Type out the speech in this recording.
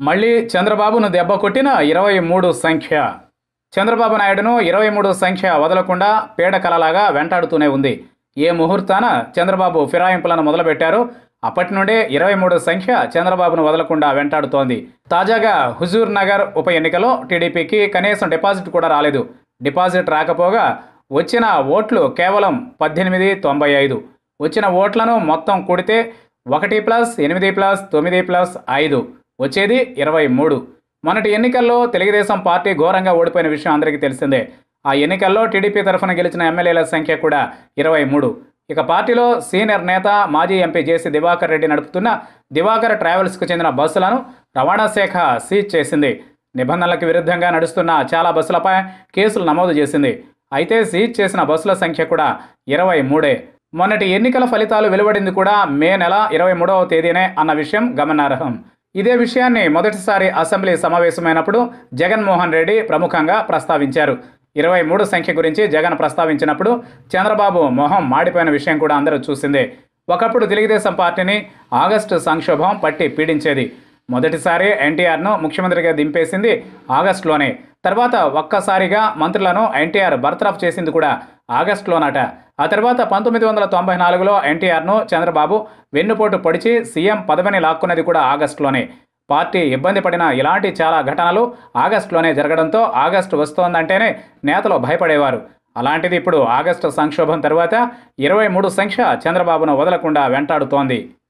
మళ్ళీ చంద్రబాబును దెబ్బ కొట్టిన ఇరవై మూడు సంఖ్య చంద్రబాబు నాయుడును ఇరవై మూడు సంఖ్య వదలకుండా పీడకలలాగా వెంటాడుతూనే ఉంది ఏ ముహూర్తాన చంద్రబాబు ఫిరాయింపులను మొదలుపెట్టారో అప్పటి నుండే ఇరవై మూడు సంఖ్య చంద్రబాబును వదలకుండా వెంటాడుతోంది తాజాగా హుజూర్ నగర్ ఉప ఎన్నికలో టీడీపీకి కనీసం డిపాజిట్ కూడా రాలేదు డిపాజిట్ రాకపోగా వచ్చిన ఓట్లు కేవలం పద్దెనిమిది తొంభై ఐదు వచ్చిన ఓట్లను మొత్తం కూడితే ఒకటి ప్లస్ ఎనిమిది ప్లస్ తొమ్మిది ప్లస్ ఐదు వచ్చేది ఇరవై మూడు మొన్నటి ఎన్నికల్లో తెలుగుదేశం పార్టీ ఘోరంగా ఓడిపోయిన విషయం అందరికీ తెలిసిందే ఆ ఎన్నికల్లో టీడీపీ తరఫున గెలిచిన ఎమ్మెల్యేల సంఖ్య కూడా ఇరవై మూడు ఇక పార్టీలో సీనియర్ నేత మాజీ ఎంపీ జేసీ దివాకర్ రెడ్డి నడుపుతున్న దివాకర్ ట్రావెల్స్కు చెందిన బస్సులను రవాణా శాఖ సీజ్ చేసింది నిబంధనలకు విరుద్ధంగా నడుస్తున్న చాలా బస్సులపై కేసులు నమోదు చేసింది అయితే సీజ్ చేసిన బస్సుల సంఖ్య కూడా ఇరవై మూడే మొన్నటి ఎన్నికల ఫలితాలు వెలువడింది కూడా మే నెల ఇరవై మూడవ తేదీనే అన్న విషయం గమనార్హం ఇదే విషయాన్ని మొదటిసారి అసెంబ్లీ సమావేశమైనప్పుడు జగన్మోహన్ రెడ్డి ప్రముఖంగా ప్రస్తావించారు ఇరవై మూడు సంఖ్య గురించి జగన్ ప్రస్తావించినప్పుడు చంద్రబాబు మొహం మాడిపోయిన విషయం కూడా అందరూ చూసిందే ఒకప్పుడు తెలుగుదేశం పార్టీని ఆగస్టు సంక్షోభం పట్టి పీడించేది మొదటిసారి ఎన్టీఆర్ను ముఖ్యమంత్రిగా దింపేసింది ఆగస్టులోనే తర్వాత ఒక్కసారిగా మంత్రులను ఎన్టీఆర్ బర్తరఫ్ చేసింది కూడా ఆగస్టులోనట ఆ తర్వాత పంతొమ్మిది వందల తొంభై నాలుగులో ఎన్టీఆర్ను చంద్రబాబు వెన్నుపోటు పొడిచి సీఎం పదవిని లాక్కున్నది కూడా ఆగస్టులోనే పార్టీ ఇబ్బంది పడిన ఇలాంటి చాలా ఘటనలు ఆగస్టులోనే జరగడంతో ఆగస్టు వస్తోందంటేనే నేతలు భయపడేవారు అలాంటిది ఇప్పుడు ఆగస్టు సంక్షోభం తర్వాత ఇరవై మూడు సంఖ్య చంద్రబాబును వదలకుండా వెంటాడుతోంది